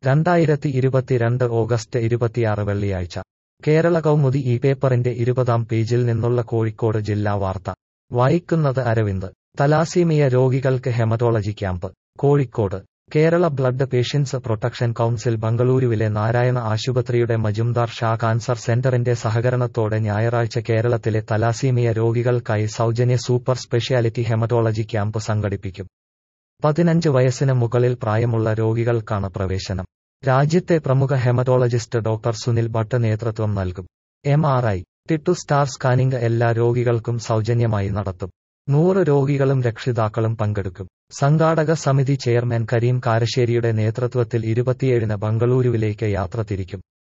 രണ്ടായിരത്തി ഇരുപത്തിരണ്ട് ഓഗസ്റ്റ് ഇരുപത്തിയാറ് വെള്ളിയാഴ്ച കേരള കൗമുദി ഈ പേപ്പറിന്റെ ഇരുപതാം പേജിൽ നിന്നുള്ള കോഴിക്കോട് ജില്ലാ വാർത്ത വായിക്കുന്നത് അരവിന്ദ് തലാസീമിയ രോഗികൾക്ക് haematology camp Kozhikode Kerala blood patients protection council ബംഗളൂരുവിലെ നാരായണ ആശുപത്രിയുടെ മജുംദാർ ഷാ കാൻസർ സെന്ററിന്റെ സഹകരണത്തോടെ ഞായറാഴ്ച കേരളത്തിലെ തലാസീമിയ രോഗികൾക്കായി സൗജന്യ സൂപ്പർ സ്പെഷ്യാലിറ്റി ഹെമറ്റോളജി ക്യാമ്പ് സംഘടിപ്പിക്കും പതിനഞ്ച് വയസ്സിന് മുകളിൽ പ്രായമുള്ള രോഗികൾക്കാണ് പ്രവേശനം രാജ്യത്തെ പ്രമുഖ ഹെമറ്റോളജിസ്റ്റ് ഡോക്ടർ സുനിൽ ഭട്ട് നേതൃത്വം നൽകും M R I T two star scanning എല്ലാ രോഗികൾക്കും സൗജന്യമായി നടത്തും നൂറ് രോഗികളും രക്ഷിതാക്കളും പങ്കെടുക്കും സംഘാടക സമിതി ചെയർമാൻ കരീം കാരശ്ശേരിയുടെ നേതൃത്വത്തിൽ ഇരുപത്തിയേഴിന് ബംഗളൂരുവിലേക്ക് യാത്ര തിരിക്കും